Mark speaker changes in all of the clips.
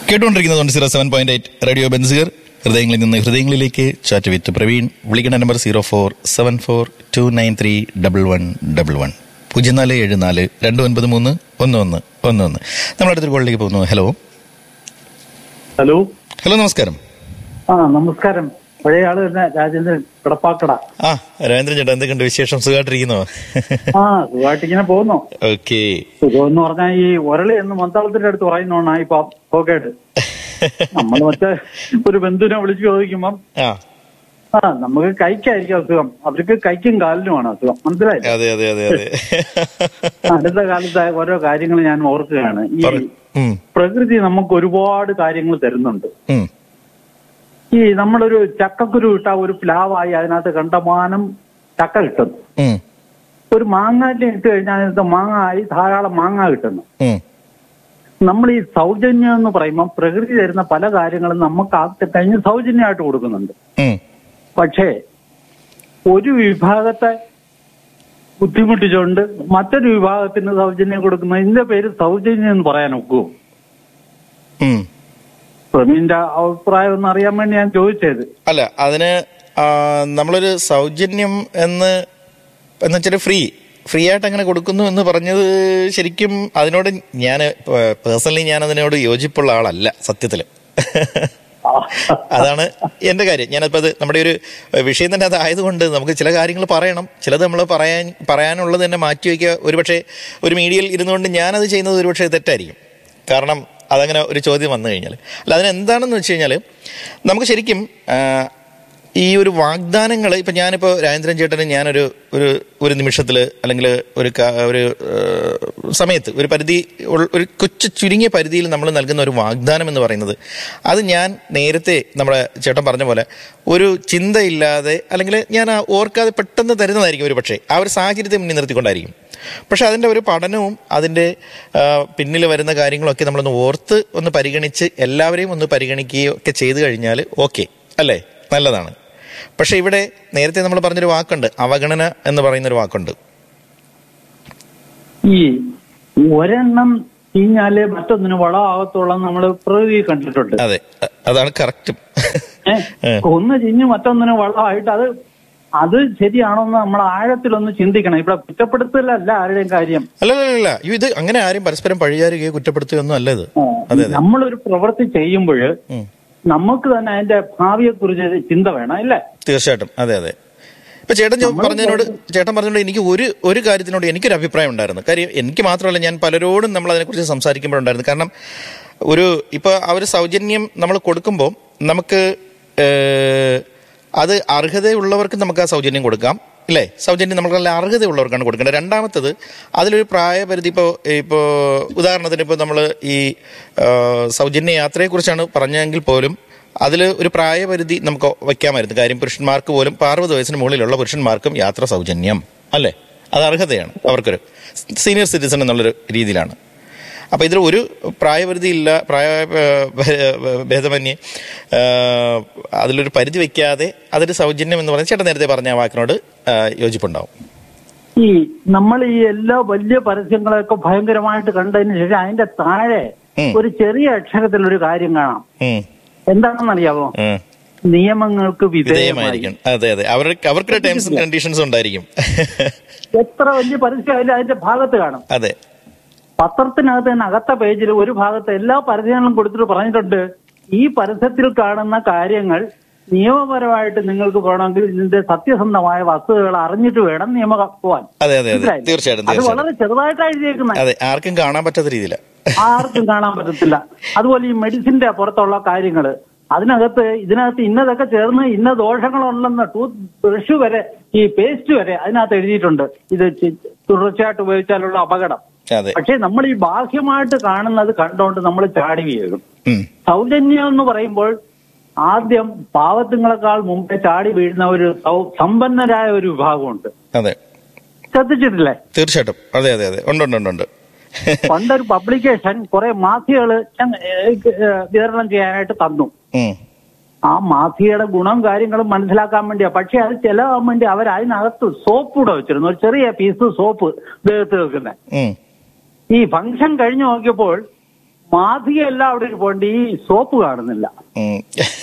Speaker 1: കേട്ടുകൊണ്ടിരിക്കുന്നത് one zero seven point eight radio Benziger ഹൃദയങ്ങളിൽ നിന്ന് ഹൃദയങ്ങളിലേക്ക് ചാറ്റ് വിത്ത് പ്രവീൺ വിളിക്കേണ്ട number zero four seven four two nine three double one double one പൂജ്യം നാല് ഏഴ് നാല് രണ്ട് ഒൻപത് മൂന്ന് ഒന്ന് ഒന്ന് ഒന്ന് ഒന്ന് നമ്മൾ അടുത്തൊരു കോളിലേക്ക് പോകുന്നു ഹലോ
Speaker 2: ഹലോ
Speaker 1: ഹലോ നമസ്കാരം
Speaker 2: ആ നമസ്കാരം പഴയ ആള് തന്നെ രാജേന്ദ്രൻ കിടപ്പാക്കട
Speaker 1: ആ രാജേന്ദ്രൻ ചേട്ടാ എന്തൊക്കെയുണ്ട് വിശേഷം സുഖമായിട്ടിരിക്കുന്നോ
Speaker 2: ആ സുഖമായിട്ട് ഇങ്ങനെ പോകുന്നു
Speaker 1: ഓക്കെ
Speaker 2: സുഖം എന്ന് പറഞ്ഞാൽ ഈ ഒരളി എന്ന് മന്ദളത്തിന്റെ അടുത്ത് പറയുന്നോണ ഇപ്പൊ പോക്കേട്ട് നമ്മൾ മറ്റേ ഒരു ബന്ധുവിനെ വിളിച്ചു ചോദിക്കുമ്പം
Speaker 1: ആ
Speaker 2: ആ നമുക്ക് കൈക്കായിരിക്കും അസുഖം അവർക്ക് കൈക്കും കാലിനുമാണ് അസുഖം മനസ്സിലായില്ലേ
Speaker 1: അതെ അതെ അതെ അതെ
Speaker 2: അടുത്ത കാലത്ത് ഓരോ കാര്യങ്ങൾ ഞാൻ ഓർക്കുകയാണ് ഈ
Speaker 1: പറ- ഉം,
Speaker 2: പ്രകൃതി നമുക്ക് ഒരുപാട് കാര്യങ്ങൾ തരുന്നുണ്ട്
Speaker 1: ഉം,
Speaker 2: ഈ നമ്മളൊരു ചക്കക്കുരു ഇട്ട ഒരു പ്ലാവായി അതിനകത്ത് കണ്ടമാനം ചക്ക കിട്ടുന്നു
Speaker 1: ഉം,
Speaker 2: ഒരു മാങ്ങാറ്റ ഇട്ട് കഴിഞ്ഞാൽ അതിനകത്ത് മാങ്ങ ആയി ധാരാളം മാങ്ങ കിട്ടുന്നു
Speaker 1: ഉം.
Speaker 2: നമ്മൾ ഈ സൗജന്യം എന്ന് പറയുമ്പോൾ പ്രകൃതി തരുന്ന പല കാര്യങ്ങളും നമുക്ക് ആ കഴിഞ്ഞ് സൗജന്യമായിട്ട് കൊടുക്കുന്നുണ്ട്
Speaker 1: ഉം.
Speaker 2: പക്ഷേ ഒരു വിഭാഗത്തെ ബുദ്ധിമുട്ടിച്ചുകൊണ്ട് മറ്റൊരു വിഭാഗത്തിന് സൗജന്യം കൊടുക്കുന്ന ഇതിന്റെ പേര് സൗജന്യം എന്ന് പറയാൻ ഒക്കുമോ
Speaker 1: ഉം.
Speaker 2: പ്രമീന്റെ അഭിപ്രായം ഒന്ന് അറിയാൻ വേണ്ടി ഞാൻ ചോദിച്ചത്
Speaker 1: അല്ല അതിന് ആ, നമ്മളൊരു സൗജന്യം എന്ന് എന്ന് വെച്ചാൽ ഫ്രീ ഫ്രീ ആയിട്ട് അങ്ങനെ കൊടുക്കുന്നു എന്ന് പറഞ്ഞത് ശരിക്കും അതിനോട് ഞാൻ പേഴ്സണലി ഞാൻ അതിനോട് യോജിപ്പുള്ള ആളല്ല സത്യത്തില് അതാണ് എന്റെ കാര്യം ഞാനിപ്പോൾ അത് നമ്മുടെ ഒരു വിഷയം തന്നെ അതായതുകൊണ്ട് നമുക്ക് ചില കാര്യങ്ങൾ പറയണം ചിലത് നമ്മൾ പറയാൻ പറയാനുള്ളത് തന്നെ മാറ്റി വയ്ക്കുക ഒരുപക്ഷെ ഒരു മീഡിയയിൽ ഇരുന്നുകൊണ്ട് ഞാനത് ചെയ്യുന്നത് ഒരുപക്ഷെ തെറ്റായിരിക്കും കാരണം അതങ്ങനെ ഒരു ചോദ്യം വന്നു കഴിഞ്ഞാൽ അല്ല അതിനെന്താണെന്ന് വെച്ച് കഴിഞ്ഞാൽ നമുക്ക് ശരിക്കും ആ, ഈ ഒരു വാഗ്ദാനങ്ങൾ ഇപ്പം ഞാനിപ്പോൾ രാജേന്ദ്രൻ ചേട്ടന് ഞാനൊരു ഒരു ഒരു നിമിഷത്തിൽ അല്ലെങ്കിൽ ഒരു ക- ഒരു ഏഹ്, സമയത്ത് ഒരു പരിധി ഉൾ- ഒരു കൊച്ചു ചുരുങ്ങിയ പരിധിയിൽ നമ്മൾ നൽകുന്ന ഒരു വാഗ്ദാനം എന്ന് പറയുന്നത് അത് ഞാൻ നേരത്തെ നമ്മുടെ ചേട്ടൻ പറഞ്ഞ പോലെ ഒരു ചിന്തയില്ലാതെ അല്ലെങ്കിൽ ഞാൻ ആ ഓർക്കാതെ പെട്ടെന്ന് തരുന്നതായിരിക്കും ഒരു പക്ഷേ ആ ഒരു സാഹചര്യത്തെ മുന്നിൽ നിർത്തിക്കൊണ്ടായിരിക്കും പക്ഷെ അതിൻ്റെ ഒരു പഠനവും അതിൻ്റെ പിന്നിൽ വരുന്ന കാര്യങ്ങളൊക്കെ നമ്മളൊന്ന് ഓർത്ത് ഒന്ന് പരിഗണിച്ച് എല്ലാവരെയും ഒന്ന് പരിഗണിക്കുകയോ ഒക്കെ ചെയ്തു കഴിഞ്ഞാൽ ഓക്കെ അല്ലേ നല്ലതാണ് പക്ഷെ ഇവിടെ നേരത്തെ നമ്മൾ പറഞ്ഞൊരു വാക്കുണ്ട് അവഗണന എന്ന് പറയുന്നൊരു വാക്കുണ്ട്
Speaker 2: ഈ ഒരെണ്ണം ചീഞ്ഞാലേ മറ്റൊന്നിന് വളമാകത്തുള്ള നമ്മൾ പ്രകൃതി കണ്ടിട്ടുണ്ട്
Speaker 1: അതെ അ- അതാണ് കറക്റ്റും
Speaker 2: ഏ? ഒന്ന് ചിഞ്ഞ് മറ്റൊന്നിന് വളമായിട്ട് അത് അത് ശരിയാണോന്ന് നമ്മൾ ആഴത്തിലൊന്ന് ചിന്തിക്കണം ഇവിടെ കുറ്റപ്പെടുത്തലല്ല ആരുടെയും കാര്യം
Speaker 1: അല്ല അല്ല അല്ല അയ്യോ, ഇത് അങ്ങനെ ആരും പരസ്പരം പഴിയാറുകയോ കുറ്റപ്പെടുത്തുകയോ ഒന്നും അല്ല ഇത്
Speaker 2: ആ,
Speaker 1: അതെ അതെ
Speaker 2: നമ്മളൊരു പ്രവൃത്തി ചെയ്യുമ്പോൾ
Speaker 1: ഉം.
Speaker 2: നമുക്ക് തന്നെ അതിന്റെ ഭാവിയെ കുറിച്ച് ചിന്ത വേണം അല്ലേ
Speaker 1: തീർച്ചയായിട്ടും അതെ അതെ ഇപ്പൊ ചേട്ടൻ ചോ- പറഞ്ഞതിനോട് ചേട്ടൻ പറഞ്ഞതിനോട് എനിക്ക് ഒരു ഒരു കാര്യത്തിനോട് എനിക്കൊരു അഭിപ്രായം ഉണ്ടായിരുന്നു കാര്യം എനിക്ക് മാത്രമല്ല ഞാൻ പലരോടും നമ്മൾ അതിനെക്കുറിച്ച് സംസാരിക്കുമ്പോഴുണ്ടായിരുന്നു കാരണം ഒരു ഇപ്പൊ ആ ഒരു സൗജന്യം നമ്മൾ കൊടുക്കുമ്പോൾ നമുക്ക് ഏഹ്, അത് അർഹതയുള്ളവർക്ക് നമുക്ക് ആ സൗജന്യം കൊടുക്കാം ഇല്ലേ സൗജന്യം നമുക്ക് നല്ല അർഹതയുള്ളവർക്കാണ് കൊടുക്കേണ്ടത് രണ്ടാമത്തത് അതിലൊരു പ്രായപരിധി ഇപ്പോൾ ഇപ്പോൾ ഉദാഹരണത്തിന് ഇപ്പോൾ നമ്മൾ ഈ ആ, സൗജന്യ യാത്രയെക്കുറിച്ചാണ് പറഞ്ഞെങ്കിൽ പോലും അതിൽ ഒരു പ്രായപരിധി നമുക്ക് വയ്ക്കാമായിരുന്നു കാര്യം പുരുഷന്മാർക്ക് പോലും ഇപ്പോൾ അറുപത് വയസ്സിന് മുകളിലുള്ള പുരുഷന്മാർക്കും യാത്ര സൗജന്യം അല്ലേ അത് അർഹതയാണ് അവർക്കൊരു സീനിയർ സിറ്റിസൺ എന്നുള്ളൊരു രീതിയിലാണ് അപ്പോൾ ഇതിൽ ഒരു പ്രായപരിധി ഇല്ല പ്രായ ഏഹ്, ഭേ- ഭേദമന്യേ ഏഹ്, അതിലൊരു പരിധി വയ്ക്കാതെ അതൊരു സൗജന്യം എന്ന് പറയുന്നത് ചേട്ടൻ നേരത്തെ പറഞ്ഞ ആ വാക്കിനോട് ഏഹ്, യോജിപ്പുണ്ടാവും
Speaker 2: ഈ നമ്മൾ ഈ എല്ലാ വലിയ പരസ്യങ്ങളെയൊക്കെ ഭയങ്കരമായിട്ട് കണ്ടതിന് ശേഷം അതിന്റെ താഴെ
Speaker 1: ഉം.
Speaker 2: ഒരു ചെറിയ അക്ഷരത്തിൽ ഒരു കാര്യം കാണാം
Speaker 1: ഉം,
Speaker 2: എന്താണെന്നറിയാമോ
Speaker 1: ഉം.
Speaker 2: നിയമങ്ങൾക്ക് വിധേയമായി
Speaker 1: വിധേയമായിരിക്കും അതെ അതെ അവർക്ക് അവർക്കൊരു ടേംസ് ആൻഡ് കണ്ടീഷൻസ് ഉണ്ടായിരിക്കും
Speaker 2: എത്ര വലിയ പരസ്യം അതിൽ അതിന്റെ ഭാഗത്ത് കാണും
Speaker 1: അതെ
Speaker 2: പത്രത്തിനകത്ത് തന്നെ അകത്ത പേജിൽ ഒരു ഭാഗത്ത് എല്ലാ പരസ്യങ്ങളും കൊടുത്തിട്ട് പറഞ്ഞിട്ടുണ്ട് ഈ പരസ്യത്തിൽ കാണുന്ന കാര്യങ്ങൾ നിയമപരമായിട്ട് നിങ്ങൾക്ക് വേണമെങ്കിൽ ഇതിന്റെ സത്യസന്ധമായ വസ്തുതകൾ അറിഞ്ഞിട്ട് വേണം നിയമം പോവാൻ
Speaker 1: അതെ അതെ അതെ
Speaker 2: മനസ്സിലായില്ലേ?
Speaker 1: തീർച്ചയായിട്ടും
Speaker 2: അത്
Speaker 1: തീർച്ചയായിട്ടും
Speaker 2: വളരെ ചെറുതായിട്ടാണ് എഴുതിയേക്കുന്നത്
Speaker 1: അതെ ആർക്കും കാണാൻ പറ്റാത്ത രീതിയിലാണ്
Speaker 2: ആർക്കും കാണാൻ പറ്റത്തില്ല അതുപോലെ ഈ മെഡിസിന്റെ പുറത്തുള്ള കാര്യങ്ങൾ അതിനകത്ത് ഇതിനകത്ത് ഇന്നതൊക്കെ ചേർന്ന് ഇന്ന ദോഷങ്ങളുണ്ടെന്ന് ടൂത്ത് ബ്രഷ് വരെ ഈ പേസ്റ്റ് വരെ അതിനകത്ത് എഴുതിയിട്ടുണ്ട് ഇത് ചി- തുടർച്ചയായിട്ട് ഉപയോഗിച്ചാലുള്ള അപകടം
Speaker 1: അതെ
Speaker 2: പക്ഷേ നമ്മൾ ഈ ബാഹ്യമായിട്ട് കാണുന്നത് കണ്ടുകൊണ്ട് നമ്മൾ ചാടി വീഴും
Speaker 1: ഉം.
Speaker 2: സൗജന്യം എന്ന് പറയുമ്പോൾ ആദ്യം പാവത്തുങ്ങളെക്കാൾ മുമ്പേ ചാടി വീഴുന്ന ഒരു സൗ- സമ്പന്നരായ ഒരു വിഭാഗമുണ്ട്
Speaker 1: അതെ
Speaker 2: ശ്രദ്ധിച്ചിട്ടില്ലേ
Speaker 1: തീർച്ചയായിട്ടും അതെ അതെ അതെ ഉണ്ട് ഉണ്ട് ഉണ്ട് ഉണ്ട്
Speaker 2: പണ്ടൊരു പബ്ലിക്കേഷൻ കുറെ മാസികകൾ വിതരണം ചെയ്യാനായിട്ട് തന്നു
Speaker 1: ഉം.
Speaker 2: ആ മാസികയുടെ ഗുണം കാര്യങ്ങളും മനസ്സിലാക്കാൻ വേണ്ടിയാ പക്ഷെ അത് ചെലവാൻ വേണ്ടി അവർ അതിനകത്ത് സോപ്പ് കൂടെ വെച്ചിരുന്നു ഒരു ചെറിയ പീസ് സോപ്പ് ദേഹത്ത് വെക്കുന്നത്
Speaker 1: ഉം.
Speaker 2: ഈ ഫംഗ്ഷൻ കഴിഞ്ഞു നോക്കിയപ്പോൾ മാസികയെല്ലാം അവിടെ ഇരിപ്പുണ്ട് ഈ സോപ്പ് കാണുന്നില്ല
Speaker 1: ഉം.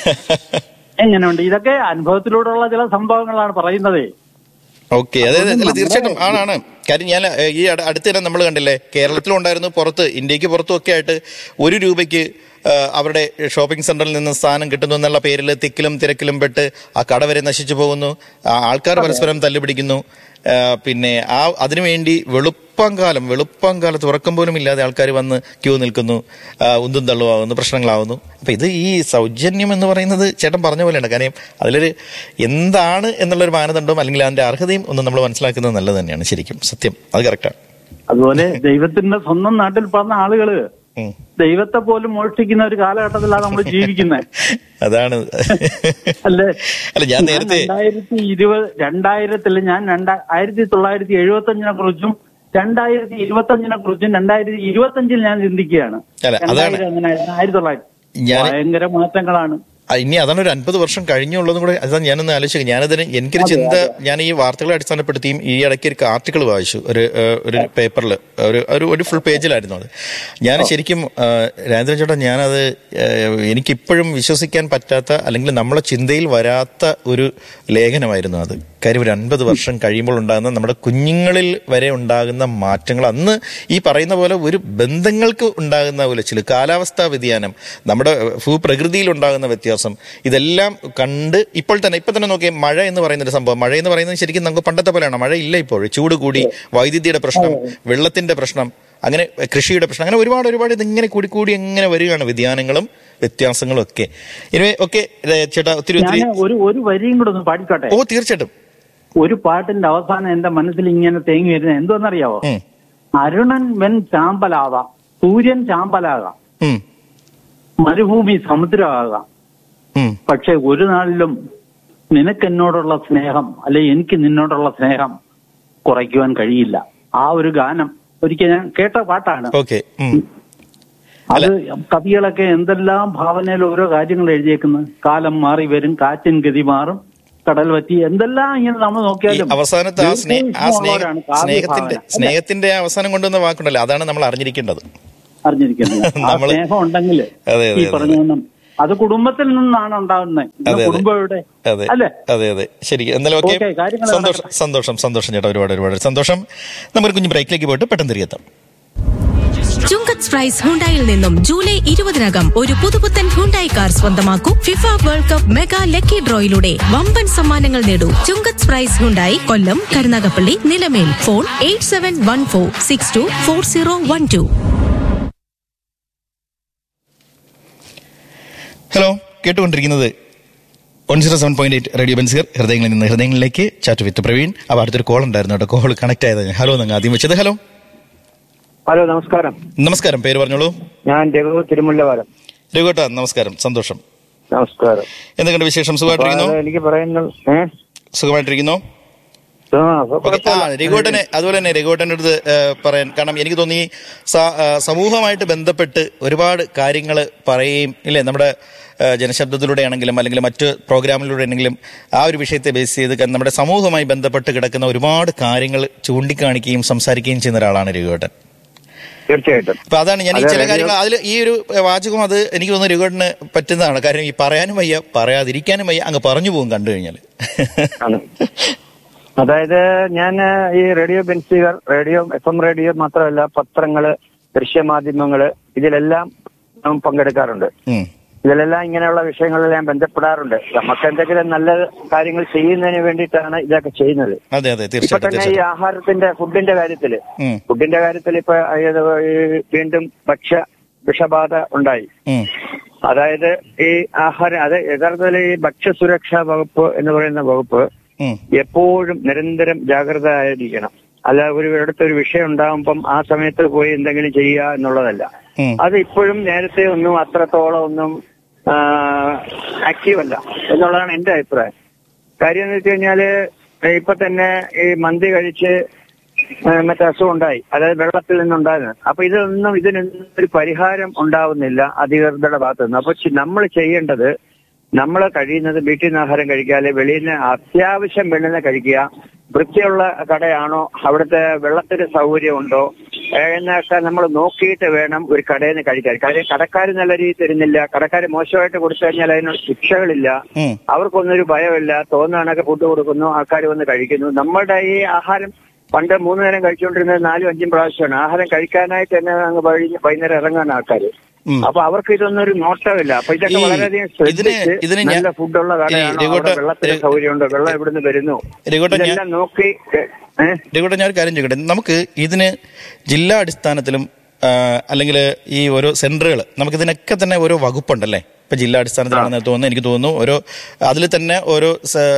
Speaker 2: എങ്ങനെയുണ്ട് ഇതൊക്കെ അനുഭവത്തിലൂടെയുള്ള ചില സംഭവങ്ങളാണ് പറയുന്നതേ
Speaker 1: ഓക്കെ അതെ അതെ അല്ല തീർച്ചയായിട്ടും ആണാണ് കാര്യം ഞാൻ ഏഹ്, ഈ അട- അടുത്ത് തന്നെ നമ്മൾ കണ്ടില്ലേ കേരളത്തിലുണ്ടായിരുന്നു പുറത്ത് ഇന്ത്യക്ക് പുറത്തും ഒക്കെ ആയിട്ട് ഒരു രൂപയ്ക്ക് ഏഹ്, അവരുടെ ഷോപ്പിംഗ് സെന്ററിൽ നിന്ന് സാധനം കിട്ടുന്നു എന്നുള്ള പേരിൽ തിക്കിലും തിരക്കിലും പെട്ട് ആ കട വരെ നശിച്ചു പോകുന്നു ആ ആൾക്കാർ പരസ്പരം തല്ലുപിടിക്കുന്നു ഏഹ്, പിന്നെ ആ അതിനുവേണ്ടി വെളുപ്പംകാലം വെളുപ്പംകാലത്ത് ഉറക്കം പോലും ഇല്ലാതെ ആൾക്കാർ വന്ന് ക്യൂ നിൽക്കുന്നു ആ, ഉന്തും തള്ളുമാകുന്നു പ്രശ്നങ്ങളാവുന്നു അപ്പൊ ഇത് ഈ സൗജന്യം എന്ന് പറയുന്നത് ചേട്ടൻ പറഞ്ഞ പോലെയാണ് കാര്യം അതിലൊരു എന്താണ് എന്നുള്ളൊരു മാനദണ്ഡവും അല്ലെങ്കിൽ അതിന്റെ അർഹതയും ഒന്ന് നമ്മൾ മനസ്സിലാക്കുന്നത് നല്ലത് തന്നെയാണ് ശരിക്കും സത്യം അത് കറക്റ്റാണ്
Speaker 2: അതുപോലെ ദൈവത്തിന്റെ സ്വന്തം നാട്ടിൽ പറഞ്ഞ ആളുകള്
Speaker 1: ഉം.
Speaker 2: ദൈവത്തെ പോലും മോഷ്ടിക്കുന്ന ഒരു കാലഘട്ടത്തിലാണ് നമ്മൾ ജീവിക്കുന്നത്
Speaker 1: അതാണ്
Speaker 2: അല്ലേ
Speaker 1: അല്ല ഞാൻ നേരത്തെ
Speaker 2: രണ്ടായിരത്തി ഇരുപത് രണ്ടായിരത്തില് ഞാൻ രണ്ടാ ആയിരത്തി തൊള്ളായിരത്തി എഴുപത്തി അഞ്ചിനെ കുറിച്ചും രണ്ടായിരത്തി ഇരുപത്തി അഞ്ചിനെ കുറിച്ചും രണ്ടായിരത്തി ഇരുപത്തി അഞ്ചിൽ ഞാൻ ചിന്തിക്കുകയാണ്
Speaker 1: അല്ല, അതാണ്.
Speaker 2: രണ്ടായിരം എങ്ങനെയായിരുന്നു ആയിരത്തി തൊള്ളായിരത്തി
Speaker 1: ഞാൻ-
Speaker 2: ഭയങ്കര മാറ്റങ്ങളാണ്
Speaker 1: ആ, ഇനി അതാണ് ഒരു അൻപത് വർഷം കഴിഞ്ഞുള്ളതും കൂടെ അതാണ് ഞാനൊന്ന് ആലോചിക്കുക ഞാനതിന് എനിക്കൊരു ചിന്ത ഞാൻ ഈ വാർത്തകളെ അടിസ്ഥാനപ്പെടുത്തിയും ഈ ഇടയ്ക്ക് ഒരു ആർട്ടിക്കിൾ വായിച്ചു ഒരു ഏഹ്, ഒരു പേപ്പറിൽ ഒരു ഒരു ഒരു ഫുൾ പേജിലായിരുന്നു അത് ഞാൻ ശരിക്കും ഏഹ്, രാജേന്ദ്രൻ ചേട്ടാ ഞാനത് ഏഹ്, എനിക്കിപ്പോഴും വിശ്വസിക്കാൻ പറ്റാത്ത അല്ലെങ്കിൽ നമ്മളെ ചിന്തയിൽ വരാത്ത ഒരു ലേഖനമായിരുന്നു അത് കാര്യം ഒരു അൻപത് വർഷം കഴിയുമ്പോൾ ഉണ്ടാകുന്ന നമ്മുടെ കുഞ്ഞുങ്ങളിൽ വരെ ഉണ്ടാകുന്ന മാറ്റങ്ങൾ അന്ന് ഈ പറയുന്ന പോലെ ഒരു ബന്ധങ്ങൾക്ക് ഉണ്ടാകുന്ന ഉലച്ചിൽ കാലാവസ്ഥാ വ്യതിയാനം നമ്മുടെ ഭൂപ്രകൃതിയിൽ ഉണ്ടാകുന്ന വ്യത്യാസം ഇതെല്ലാം കണ്ട് ഇപ്പോൾ തന്നെ ഇപ്പൊ തന്നെ നോക്കിയാൽ മഴ എന്ന് പറയുന്ന ഒരു സംഭവം മഴ എന്ന് പറയുന്നത് ശരിക്കും നമുക്ക് പണ്ടത്തെ പോലെയാണ് മഴ ഇല്ല ഇപ്പോൾ ചൂട് കൂടി വൈദ്യുതിയുടെ പ്രശ്നം വെള്ളത്തിന്റെ പ്രശ്നം അങ്ങനെ കൃഷിയുടെ പ്രശ്നം അങ്ങനെ ഒരുപാട് ഒരുപാട് ഇതിങ്ങനെ കൂടി കൂടി എങ്ങനെ വരികയാണ് വ്യതിയാനങ്ങളും വ്യത്യാസങ്ങളും ഒക്കെ ഇനി ഓക്കെ ചേട്ടാ ഒത്തിരി
Speaker 2: ഞാൻ
Speaker 1: ഒത്തിരി
Speaker 2: ഒരു ഒരു വരിയും കൂടെ ഒന്ന് പാടിക്കോട്ടെ
Speaker 1: ഓ തീർച്ചയായിട്ടും
Speaker 2: ഒരു പാട്ടിന്റെ അവസാനം എന്റെ മനസ്സിൽ ഇങ്ങനെ തേങ്ങി വരുന്നത് എന്തോന്നറിയാവോ
Speaker 1: ഉം,
Speaker 2: അരുണൻ വെൻ ചാമ്പലാവാം സൂര്യൻ ചാമ്പലാകാം
Speaker 1: ഉം,
Speaker 2: മരുഭൂമി സമുദ്രമാകാം
Speaker 1: ഉം.
Speaker 2: പക്ഷെ ഒരു നാളിലും നിനക്ക് എന്നോടുള്ള സ്നേഹം അല്ലെ എനിക്ക് നിന്നോടുള്ള സ്നേഹം കുറയ്ക്കുവാൻ കഴിയില്ല ആ ഒരു ഗാനം ഒരിക്കൽ ഞാൻ കേട്ട പാട്ടാണ്
Speaker 1: ഓക്കെ ഉം.
Speaker 2: അത് കവികളൊക്കെ എന്തെല്ലാം ഭാവനയിൽ ഓരോ കാര്യങ്ങൾ എഴുതിയേക്കുന്നത് കാലം മാറി വരും കാറ്റിൻ ഗതി മാറും കടൽ പറ്റി എന്തെല്ലാം ഇങ്ങനെ നമ്മൾ
Speaker 1: ഈ
Speaker 2: നോക്കിയാലും
Speaker 1: അവസാനത്തെ ആ സ്നേഹ ആ സ്നേഹ
Speaker 2: ദീർഘവീക്ഷണമുള്ളവരാണ് കാവ്യ
Speaker 1: സ്നേഹത്തിന്റെ
Speaker 2: ഭാവന.
Speaker 1: സ്നേഹത്തിന്റെ ആ അവസാനം കൊണ്ടുവന്ന വാക്കുണ്ടല്ലോ അതാണ് നമ്മൾ അറിഞ്ഞിരിക്കേണ്ടത്
Speaker 2: അറിഞ്ഞിരിക്കുന്നത് ആ
Speaker 1: നമ്മള്
Speaker 2: സ്നേഹം ഉണ്ടെങ്കിൽ
Speaker 1: അതെ, അതെ,
Speaker 2: ഈ പറഞ്ഞ അത് കുടുംബത്തിൽ നിന്നാണ് ഉണ്ടാകുന്നത്
Speaker 1: അതെ, അതെ.
Speaker 2: കുടുംബം എവിടെ
Speaker 1: അതെ
Speaker 2: അല്ലേ
Speaker 1: അതെ അതെ ശരി എന്നാലും ഓക്കെ
Speaker 2: ഓക്കേ, കാര്യങ്ങൾ
Speaker 1: സന്തോഷം സന്തോഷം സന്തോഷം ചേട്ടാ ഒരുപാട് ഒരുപാട് സന്തോഷം നമുക്ക് കുഞ്ഞു ബ്രേക്കിലേക്ക് പോയിട്ട് പെട്ടെന്ന് തിരികെത്താം
Speaker 3: ചുങ്കത്ത് പ്രൈസ് ഹുണ്ടായിൽ നിന്നും ജൂലൈ ഇരുപതിനകം ഒരു പുതുപുത്തൻ ഹുണ്ടായി കാർ സ്വന്തമാക്കൂ FIFA world cup mega lucky ഡ്രോയിലൂടെ വമ്പൻ സമ്മാനങ്ങൾ നേടൂ Chunkath prize Hyundai Kollam Karunagappally Nilamel phone eight seven one four six two four zero one two
Speaker 1: hello കേട്ടുകൊണ്ടിരിക്കുന്നത് one zero seven point eight radio Benziger ഹൃദയങ്ങളിൽ നിന്ന് ഹൃദയങ്ങളിലേക്ക് ചാറ്റ് വിത്ത് പ്രവീൺ അപ്പോൾ അടുത്തൊരു കോൾ ഉണ്ടായിരുന്നു കേട്ടോ കോൾ കണക്ട് ആയത് ഹലോ നിങ്ങൾ ആദ്യം വെച്ചത് ഹലോ
Speaker 4: ഹലോ നമസ്കാരം
Speaker 1: നമസ്കാരം പേര് പറഞ്ഞോളൂ
Speaker 4: ഞാൻ രഘു തിരുമുല്ലവാരം
Speaker 1: രഘുട്ടാ നമസ്കാരം സന്തോഷം
Speaker 4: നമസ്കാരം
Speaker 1: എന്തൊക്കെയുണ്ട് വിശേഷം സുഖമായിട്ടിരിക്കുന്നു
Speaker 4: അപ്പൊ എനിക്ക് പറയുന്നത് ഏ?
Speaker 1: സുഖമായിട്ടിരിക്കുന്നു
Speaker 4: ആ, അപ്പൊ
Speaker 1: ഓക്കേ. ആ
Speaker 4: കുഴപ്പമില്ല.
Speaker 1: രഘുവേട്ടനെ അതുപോലെ തന്നെ രഘുവേട്ടൻ്റെ അടുത്ത് ഏഹ്, പറയാൻ കാരണം എനിക്ക് തോന്നി സ- ആ, സമൂഹമായിട്ട് ബന്ധപ്പെട്ട് ഒരുപാട് കാര്യങ്ങൾ പറയുകയും ഇല്ലേ നമ്മുടെ ഏഹ്, ജനശബ്ദത്തിലൂടെ ആണെങ്കിലും അല്ലെങ്കിൽ മറ്റ് പ്രോഗ്രാമിലൂടെ ആണെങ്കിലും ആ ഒരു വിഷയത്തെ ബേസ് ചെയ്ത് ക- നമ്മുടെ സമൂഹവുമായി ബന്ധപ്പെട്ട് കിടക്കുന്ന ഒരുപാട് കാര്യങ്ങൾ ചൂണ്ടിക്കാണിക്കുകയും സംസാരിക്കുകയും ചെയ്യുന്ന ഒരാളാണ് രഘുവേട്ടൻ
Speaker 4: തീർച്ചയായിട്ടും
Speaker 1: അപ്പൊ അതാണ് ഞാൻ ഈ
Speaker 4: അതെ,
Speaker 1: ചില
Speaker 4: radio-
Speaker 1: കാര്യങ്ങൾ അതിൽ ഈ ഒരു വാചകം അത് എനിക്ക് തോന്നുന്നു രഘുവേട്ടന് പറ്റുന്നതാണ് കാര്യം ഈ പറയാനും വയ്യ പറയാതിരിക്കാനും വയ്യ അങ്ങ് പറഞ്ഞു പോകും കണ്ടു കഴിഞ്ഞാൽ
Speaker 4: ആണ്. അതായത് ഞാൻ ഈ radio Benziger radio F M radio മാത്രമല്ല പത്രങ്ങള് ദൃശ്യമാധ്യമങ്ങള് ഇതിലെല്ലാം ഞാൻ പങ്കെടുക്കാറുണ്ട്
Speaker 1: ഉം.
Speaker 4: ഇതിലെല്ലാം ഇങ്ങനെയുള്ള വിഷയങ്ങളെല്ലാം ബന്ധപ്പെടാറുണ്ട് നമുക്ക് എന്തെങ്കിലും നല്ല കാര്യങ്ങൾ ചെയ്യുന്നതിന് വേണ്ടിയിട്ടാണ് ഇതൊക്കെ ചെയ്യുന്നത്
Speaker 1: അതെ അതെ
Speaker 4: ഇപ്പൊ
Speaker 1: തീർച്ചയായിട്ടും
Speaker 4: തന്നെ ഈ
Speaker 1: തീർച്ചയായിട്ടും
Speaker 4: ആഹാരത്തിന്റെ ഫുഡിന്റെ കാര്യത്തില്
Speaker 1: ഉം.
Speaker 4: ഫുഡിന്റെ കാര്യത്തിൽ ഇപ്പൊ അതായത് ഈ വീണ്ടും ഭക്ഷ്യ വിഷബാധ ഉണ്ടായി
Speaker 1: ഉം.
Speaker 4: അതായത് ഈ ആഹാരം അത് യഥാർത്ഥത്തിൽ ഈ ഭക്ഷ്യസുരക്ഷാ വകുപ്പ് എന്ന് പറയുന്ന വകുപ്പ്
Speaker 1: ഉം.
Speaker 4: എപ്പോഴും നിരന്തരം ജാഗ്രത ആയിരിക്കണം അല്ല ഒരു ഇടത്ത് ഒരു വിഷയം ഉണ്ടാകുമ്പം ആ സമയത്ത് പോയി എന്തെങ്കിലും ചെയ്യുക എന്നുള്ളതല്ല
Speaker 1: ഉം.
Speaker 4: അത് ഇപ്പോഴും നേരത്തെ ഒന്നും അത്രത്തോളം ഒന്നും ആക്റ്റീവ് അല്ല എന്നുള്ളതാണ് എന്റെ അഭിപ്രായം കാര്യം എന്ന് വെച്ച് കഴിഞ്ഞാല് ഇപ്പൊ തന്നെ ഈ മന്തി കഴിച്ച് ആ, മറ്റേ അസുഖം ഉണ്ടായി അതായത് വെള്ളത്തിൽ നിന്നുണ്ടാകുന്നത് അപ്പൊ ഇതൊന്നും ഇതിനൊന്നും ഒരു പരിഹാരം ഉണ്ടാവുന്നില്ല അധികൃതരുടെ ഭാഗത്തു നിന്ന് അപ്പൊ നമ്മൾ ചെയ്യേണ്ടത് നമ്മൾ കഴിയുന്നത് വീട്ടിൽ നിന്ന് ആഹാരം കഴിക്കുക അല്ലെങ്കിൽ വെളിയിൽ നിന്ന് അത്യാവശ്യം വെളിയിൽ നിന്ന് കഴിക്കുക വൃത്തിയുള്ള കടയാണോ അവിടുത്തെ വെള്ളത്തിന് സൗകര്യമുണ്ടോ ഏഹ് എന്നൊക്കെ നമ്മൾ നോക്കിയിട്ട് വേണം ഒരു കടയിൽ നിന്ന് കഴിക്കാൻ കാര്യം കടക്കാർ നല്ല രീതിയിൽ തരുന്നില്ല കടക്കാർ മോശമായിട്ട് കൊടുത്തു കഴിഞ്ഞാൽ അതിനുള്ള ശിക്ഷകളില്ല
Speaker 1: ഉം.
Speaker 4: അവർക്കൊന്നും ഒരു ഭയമില്ല തോന്നുകയാണൊക്കെ ഫുഡ് കൊടുക്കുന്നു ആൾക്കാർ വന്ന് കഴിക്കുന്നു നമ്മുടെ ഈ ആഹാരം പണ്ട് മൂന്ന് നേരം കഴിച്ചുകൊണ്ടിരുന്നത് നാലും അഞ്ചും പ്രാവശ്യമാണ് ആഹാരം കഴിക്കാനായിട്ട് തന്നെ അങ്ങ് വഴി- വൈകുന്നേരം ഇറങ്ങാൻ ആൾക്കാർ
Speaker 1: ഉം.
Speaker 4: അപ്പൊ അവർക്ക് ഇതൊന്നും ഒരു നോട്ടമില്ല അപ്പൊ ഇതൊക്കെ
Speaker 1: ഈ
Speaker 4: വളരെയധികം
Speaker 1: ഇതിന്
Speaker 4: ശ്രദ്ധിച്ച്
Speaker 1: ഇതിന് ഞാൻ-
Speaker 4: നല്ല ഫുഡുള്ള കടയാണോ
Speaker 1: ഈ രഘുവേട്ട-
Speaker 4: അവിടെ വെള്ളത്തിന്
Speaker 1: രഘു-
Speaker 4: സൗകര്യമുണ്ടോ വെള്ളം എവിടുന്ന് വരുന്നു
Speaker 1: രഘുവേട്ട ഞാൻ-
Speaker 4: ഇതെല്ലാം നോക്കി ഏഹ്
Speaker 1: രഘുവേട്ടൻ ഞാൻ ഒരു കാര്യം ചോദിക്കട്ടെ നമുക്ക് ഇതിന് ജില്ലാ അടിസ്ഥാനത്തിലും അല്ലെങ്കിൽ ഈ ഓരോ സെന്ററുകൾ നമുക്ക് ഇതിനൊക്കെ തന്നെ ഓരോ വകുപ്പുണ്ടല്ലേ ഇപ്പൊ ജില്ലാ അടിസ്ഥാനത്തിലാണെന്ന് തോന്നുന്നു എനിക്ക് തോന്നുന്നു ഓരോ അതിൽ തന്നെ ഓരോ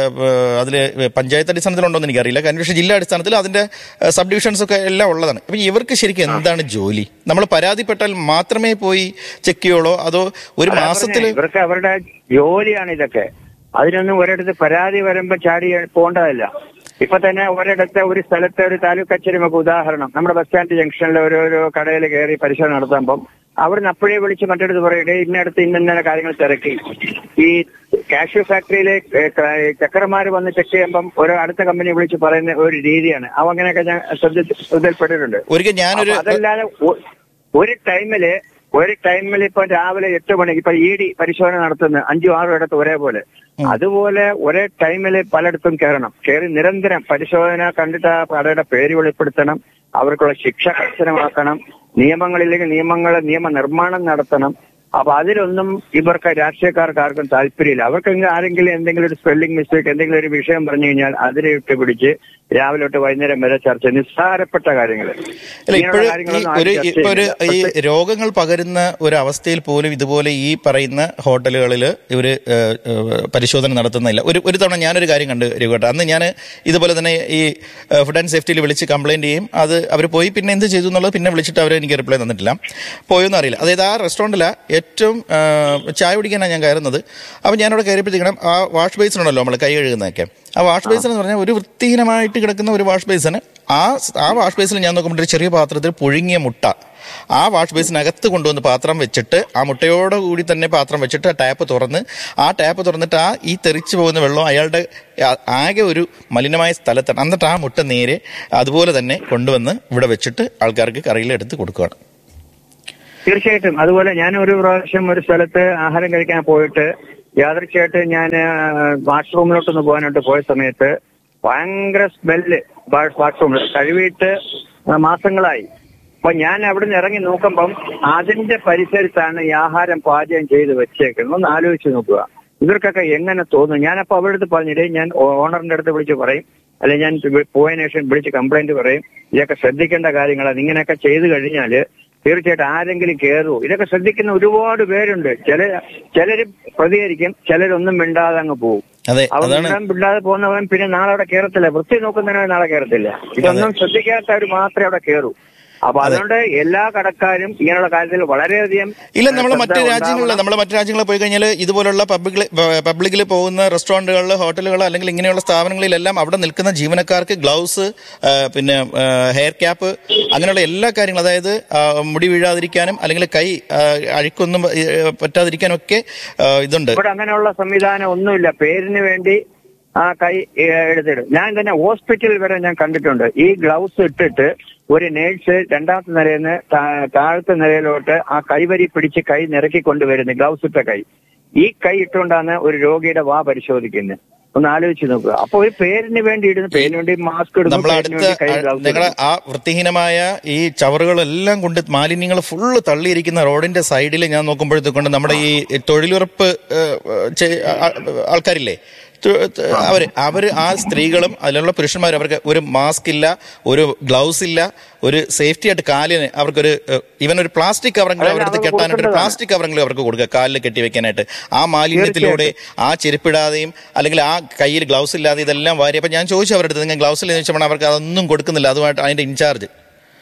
Speaker 1: അതിൽ പഞ്ചായത്ത് അടിസ്ഥാനത്തിലുണ്ടോ എന്ന് എനിക്കറിയില്ല കാരണം പക്ഷേ ജില്ലാ അടിസ്ഥാനത്തിൽ അതിന്റെ സബ് ഡിവിഷൻസ് ഒക്കെ എല്ലാം ഉള്ളതാണ് അപ്പൊ ഇവർക്ക് ശരിക്കും എന്താണ് ജോലി നമ്മൾ പരാതിപ്പെട്ടാൽ മാത്രമേ പോയി ചെക്ക് ചെയ്യുള്ളൂ അതോ ഒരു
Speaker 4: അതാ
Speaker 1: മാസത്തിൽ
Speaker 4: പറഞ്ഞെ, ഇവർക്ക് അവരുടെ ജോലിയാണ് ഇതൊക്കെ അതിനൊന്നും ഒരിടത്ത് പരാതി വരുമ്പോ ചാടി പോകേണ്ടതല്ല ഇപ്പൊ തന്നെ ഒരിടത്ത് ഒരു സ്ഥലത്തെ ഒരു താലൂക്ക് കച്ചേരി നമുക്ക് ഉദാഹരണം നമ്മുടെ ബസ് സ്റ്റാൻഡ് ജംഗ്ഷനിൽ ഒരു ഒരു കടയിൽ കയറി പരിശോധന നടത്തുമ്പം അവിടുന്ന് അപ്പോഴേ വിളിച്ച് മറ്റടുത്ത് പറയട്ടെ ഇന്നടത്ത് ഇന്ന കാര്യങ്ങൾ തിരക്കി ഈ കാഷ്യൂ ഫാക്ടറിയിലെ ചക്കരമാര് വന്ന് ചെക്ക് ചെയ്യുമ്പം ഒരു അടുത്ത കമ്പനി വിളിച്ച് പറയുന്ന ഒരു രീതിയാണ് അവ അങ്ങനെയൊക്കെ ഞാൻ ശ്രദ്ധ ശ്രദ്ധയിൽപ്പെട്ടിട്ടുണ്ട്
Speaker 1: ഒരിക്കൽ ഞാനൊരു
Speaker 4: അപ്പൊ അതല്ലാതെ ഒ- ഒരു ടൈമില് ഒരു ടൈമിൽ ഇപ്പൊ രാവിലെ എട്ട് മണിക്ക് ഇപ്പൊ ഇ ഡി പരിശോധന നടത്തുന്ന അഞ്ചും ആറും ഇടത്ത് ഒരേപോലെ അതുപോലെ ഒരേ ടൈമില് പലയിടത്തും കയറണം കയറി നിരന്തരം പരിശോധന കണ്ടിട്ട് ആ കടയുടെ പേര് വെളിപ്പെടുത്തണം അവർക്കുള്ള ശിക്ഷ കർശനമാക്കണം നിയമങ്ങളില്ലെങ്കിൽ നിയമങ്ങളെ നിയമ നിർമ്മാണം നടത്തണം അപ്പൊ അതിലൊന്നും ഇവർക്ക് രാഷ്ട്രീയക്കാർക്ക് ആർക്കും താല്പര്യമില്ല അവർക്ക് എങ്കിൽ ആരെങ്കിലും എന്തെങ്കിലും ഒരു സ്പെല്ലിംഗ് മിസ്റ്റേക്ക് എന്തെങ്കിലും ഒരു വിഷയം പറഞ്ഞു കഴിഞ്ഞാൽ അതിനെ ഇട്ട് പിടിച്ച് രാവിലെ തൊട്ട് വൈകുന്നേരം വരെ ചർച്ച നിസ്സാരപ്പെട്ട കാര്യങ്ങൾ
Speaker 1: അല്ല ഇപ്പോഴും ഈ ഒരു ഇപ്പൊ ഒരു ഈ രോഗങ്ങൾ പകരുന്ന ഒരു അവസ്ഥയിൽ പോലും ഇതുപോലെ ഈ പറയുന്ന ഹോട്ടലുകളിൽ ഇവര് ഏഹ്, ഏഹ്, പരിശോധന നടത്തുന്നില്ല ഒരു ഒരു തവണ ഞാനൊരു കാര്യം കണ്ട് രഘുവേട്ട അന്ന് ഞാൻ ഇതുപോലെ തന്നെ ഈ ഏഹ്, ഫുഡ് ആൻഡ് സേഫ്റ്റിയിൽ വിളിച്ച് കംപ്ലൈന്റ് ചെയ്യും അത് അവർ പോയി പിന്നെ എന്ത് ചെയ്തു എന്നുള്ളത് പിന്നെ വിളിച്ചിട്ട് അവർ എനിക്ക് റിപ്ലൈ തന്നിട്ടില്ല പോയെന്ന് അറിയില്ല അതായത് ആ റെസ്റ്റോറൻറ്റിലാണ് ഏറ്റവും ഏഹ്, ചായ കുടിക്കാനാണ് ഞാൻ കയറുന്നത് അപ്പോൾ ഞാനവിടെ കയറിയപ്പോഴത്തേക്കണം ആ വാഷ് ബേസിൻ ഉണ്ടല്ലോ നമ്മൾ കൈ കഴുകുന്നതൊക്കെ ആ വാഷ് ബേസിൻ എന്ന് പറഞ്ഞാൽ ഒരു വൃത്തിഹീനമായിട്ട് കിടക്കുന്ന ഒരു വാഷ് ബേസിന് ആ ആ വാഷ് ബേസിൽ ഞാൻ നോക്കുമ്പോൾ ഒരു ചെറിയ പാത്രത്തിൽ പുഴുങ്ങിയ മുട്ട ആ വാഷ് ബേസിനകത്ത് കൊണ്ടുവന്ന് പാത്രം വെച്ചിട്ട് ആ മുട്ടയോട് കൂടി തന്നെ പാത്രം വെച്ചിട്ട് ആ ടാപ്പ് തുറന്ന് ആ ടാപ്പ് തുറന്നിട്ട് ആ ഈ തെറിച്ചു പോകുന്ന വെള്ളം അയാളുടെ ആ- ആകെ ഒരു മലിനമായ സ്ഥലത്താണ് എന്നിട്ട് ആ മുട്ട നേരെ അതുപോലെ തന്നെ കൊണ്ടുവന്ന് ഇവിടെ വെച്ചിട്ട് ആൾക്കാർക്ക് കറിയിലെടുത്ത് കൊടുക്കുകയാണ്
Speaker 4: തീർച്ചയായിട്ടും അതുപോലെ ഞാൻ ഒരു പ്രാവശ്യം ഒരു സ്ഥലത്ത് ആഹാരം കഴിക്കാൻ പോയിട്ട് യാദൃശ്യമായിട്ട് ഞാൻ വാഷ്റൂമിലോട്ടൊന്ന് പോകാനായിട്ട് പോയ സമയത്ത് ഭയങ്കര സ്മെല്ല് വാഷ്റൂമിൽ കഴുകിയിട്ട് മാസങ്ങളായി അപ്പൊ ഞാൻ അവിടുന്ന് ഇറങ്ങി നോക്കുമ്പം അതിന്റെ പരിസരത്താണ് ഈ ആഹാരം പാചകം ചെയ്ത് വെച്ചേക്കുന്നത് ഒന്ന് ആലോചിച്ച് നോക്കുക ഇവർക്കൊക്കെ എങ്ങനെ തോന്നും ഞാനപ്പോ അവരുടെ അടുത്ത് പറഞ്ഞിട്ടേ ഞാൻ ഓണറിന്റെ അടുത്ത് വിളിച്ച് പറയും അല്ലെ ഞാൻ പോയതിനു ശേഷം വിളിച്ച് കംപ്ലൈന്റ് പറയും ഇതൊക്കെ ശ്രദ്ധിക്കേണ്ട കാര്യങ്ങളാണ് ഇങ്ങനെയൊക്കെ ചെയ്തു കഴിഞ്ഞാല് തീർച്ചയായിട്ടും ആരെങ്കിലും കയറുമോ ഇതൊക്കെ ശ്രദ്ധിക്കുന്ന ഒരുപാട് പേരുണ്ട് ചില ചിലര് പ്രതികരിക്കും ചിലരൊന്നും മിണ്ടാതെ അങ്ങ് പോകും
Speaker 1: അതെ
Speaker 4: അവൻ
Speaker 1: അതാണ്
Speaker 4: മിണ്ടാൻ മിണ്ടാതെ പോകുന്നവൻ പിന്നെ നാളെ അവിടെ കയറത്തില്ല വൃത്തി നോക്കുന്നവൻ നാളെ കയറത്തില്ല ഇതൊന്നും ശ്രദ്ധിക്കാത്തവർ മാത്രമേ അവിടെ കയറൂ അപ്പൊ അതുകൊണ്ട് എല്ലാ കടക്കാരും ഇങ്ങനെയുള്ള കാര്യത്തിൽ വളരെയധികം
Speaker 1: ഇല്ല നമ്മൾ
Speaker 4: ശ്രദ്ധ
Speaker 1: മറ്റ് രാജ്യങ്ങളിൽ
Speaker 4: ഉണ്ടാവണം.
Speaker 1: നമ്മൾ മറ്റ് രാജ്യങ്ങളിൽ പോയി കഴിഞ്ഞാൽ ഇതുപോലുള്ള പബ്ലിക് പബ്ലിക്കിൽ പോകുന്ന റെസ്റ്റോറൻറ്റുകളിൽ ഹോട്ടലുകൾ അല്ലെങ്കിൽ ഇങ്ങനെയുള്ള സ്ഥാപനങ്ങളിലെല്ലാം അവിടെ നിൽക്കുന്ന ജീവനക്കാർക്ക് ഗ്ലൗസ് പിന്നെ ഹെയർ ക്യാപ്പ് അങ്ങനെയുള്ള എല്ലാ കാര്യങ്ങളും അതായത് ആ, മുടി വീഴാതിരിക്കാനും അല്ലെങ്കിൽ കൈ ആ, അഴുക്കൊന്നും ഏ, പറ്റാതിരിക്കാനും ഒക്കെ ആ, ഇതുണ്ട്
Speaker 4: ഇവിടെ അങ്ങനെയുള്ള സംവിധാനം ഒന്നുമില്ല പേരിന് വേണ്ടി ആ കൈ ഏ, എടുത്തിടും ഞാൻ തന്നെ ഹോസ്പിറ്റലിൽ വരെ ഞാൻ കണ്ടിട്ടുണ്ട് ഈ ഗ്ലൗസ് ഇട്ടിട്ട് ഒരു നേഴ്സ് രണ്ടാമത്തെ നിലയിൽ നിന്ന് താ- താഴത്തെ നിലയിലോട്ട് ആ കൈവരി പിടിച്ച് കൈ നിരക്കി കൊണ്ടുവരുന്നത് ഗ്ലൗസ് ഇട്ട കൈ ഈ കൈ ഇട്ടുകൊണ്ടാണ് ഒരു രോഗിയുടെ വാ പരിശോധിക്കുന്നത് ഒന്ന് ആലോചിച്ച് നോക്കുക അപ്പൊ ഒരു പേരിന് വേണ്ടി ഇടുന്നു പേരിന് വേണ്ടി മാസ്ക് ഇടുന്നു
Speaker 1: നമ്മൾ
Speaker 4: പേരിന്
Speaker 1: അടുത്ത
Speaker 4: വേണ്ടി കൈ ഗ്ലൗസ്
Speaker 1: നിങ്ങളുടെ ആ വൃത്തിഹീനമായ ഈ ചവറുകളെല്ലാം കൊണ്ട് മാലിന്യങ്ങൾ ഫുള്ള് തള്ളിയിരിക്കുന്ന റോഡിന്റെ സൈഡിൽ ഞാൻ നോക്കുമ്പോഴത്തേക്കൊണ്ട് നമ്മുടെ ഈ തൊഴിലുറപ്പ് ഏഹ്, ചെ- ആ- ആൾക്കാരില്ലേ തു- തു- അവര് അവര് ആ സ്ത്രീകളും അതിലുള്ള പുരുഷന്മാരും അവർക്ക് ഒരു മാസ്ക് ഇല്ല ഒരു ഗ്ലൗസ് ഇല്ല ഒരു സേഫ്റ്റി ആയിട്ട് കാലിന് അവർക്കൊരു ഏഹ്, ഇവൻ ഒരു പ്ലാസ്റ്റിക് കവറെങ്കിലും
Speaker 4: അതെല്ലാം
Speaker 1: അവരുടെ
Speaker 4: അവർക്ക്
Speaker 1: കെട്ടാനായിട്ട് ഒരു
Speaker 4: കൊടുക്കേണ്ടതാണ്.
Speaker 1: പ്ലാസ്റ്റിക് കവറെങ്കിലും അവർക്ക് കൊടുക്കുക കാലിൽ കെട്ടി വെക്കാനായിട്ട് ആ മാലിന്യത്തിലൂടെ ആ ചെരുപ്പിടാതെയും അല്ലെങ്കിൽ ആ കയ്യിൽ ഗ്ലൗസ് ഇല്ലാതെ ഇതെല്ലാം വാരി അപ്പൊ ഞാൻ ചോദിച്ചു അവരുടെ അടുത്ത് നിങ്ങൾ ഗ്ലൗസ് ഇല്ലെന്ന് ചോദിച്ചപ്പോൾ അവർക്ക് അതൊന്നും കൊടുക്കുന്നില്ല അതുമായിട്ട് അതിന്റെ ഇൻചാർജ്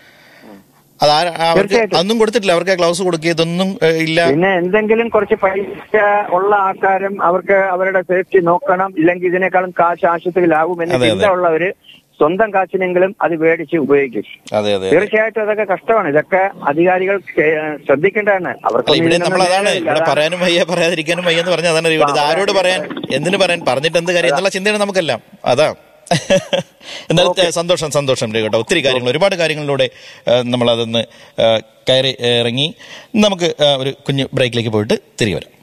Speaker 1: അത് ആ- അവർക്ക്
Speaker 4: തീർച്ചയായിട്ടും.
Speaker 1: അതൊന്നും കൊടുത്തിട്ടില്ല അവർക്ക് ഗ്ലൗസ് കൊടുക്കുക ഇതൊന്നും ഏഹ്, ഇല്ല
Speaker 4: പിന്നെ എന്തെങ്കിലും കുറച്ച് പൈസ ഉള്ള ആൾക്കാരും അവർക്ക് അവരുടെ സേഫ്റ്റി നോക്കണം ഇല്ലെങ്കിൽ ഇതിനേക്കാളും കാശ് ആശുപത്രിയിലാകും എന്ന്
Speaker 1: അതെ, അതെ.
Speaker 4: ചിന്ത ഉള്ളവര് സ്വന്തം കാശിനെങ്കിലും അത് മേടിച്ച് ഉപയോഗിക്കും
Speaker 1: അതെ അതെ
Speaker 4: തീർച്ചയായിട്ടും അതൊക്കെ കഷ്ടമാണ് ഇതൊക്കെ അധികാരികൾ കേ- ശ്രദ്ധിക്കേണ്ടതാണ്
Speaker 1: അല്ല
Speaker 4: അവർക്കൊന്നും
Speaker 1: ഇവിടെ
Speaker 4: ഇതിനൊന്നും
Speaker 1: നമ്മൾ അതാണ്
Speaker 4: നേരമില്ല.
Speaker 1: ഇവിടെ
Speaker 4: അതാണ്
Speaker 1: പറയാനും വയ്യ പറയാതിരിക്കാനും വയ്യ എന്ന് പറഞ്ഞാൽ അതാണ് ഇവിടെ ഇത് ആരോട് പറയാൻ എന്തിനു പറയാൻ പറഞ്ഞിട്ട് എന്ത് കാര്യം എന്നുള്ള ചിന്തയാണ് നമുക്കെല്ലാം അതാ എന്നാൽ സന്തോഷം സന്തോഷം കേട്ടോ ഒത്തിരി കാര്യങ്ങൾ ഒരുപാട് കാര്യങ്ങളിലൂടെ ആ, നമ്മളതൊന്ന് ആ, കയറി ഇറങ്ങി നമുക്ക് ആ, ഒരു കുഞ്ഞു ബ്രേക്കിലേക്ക് പോയിട്ട് തിരികെ വരാം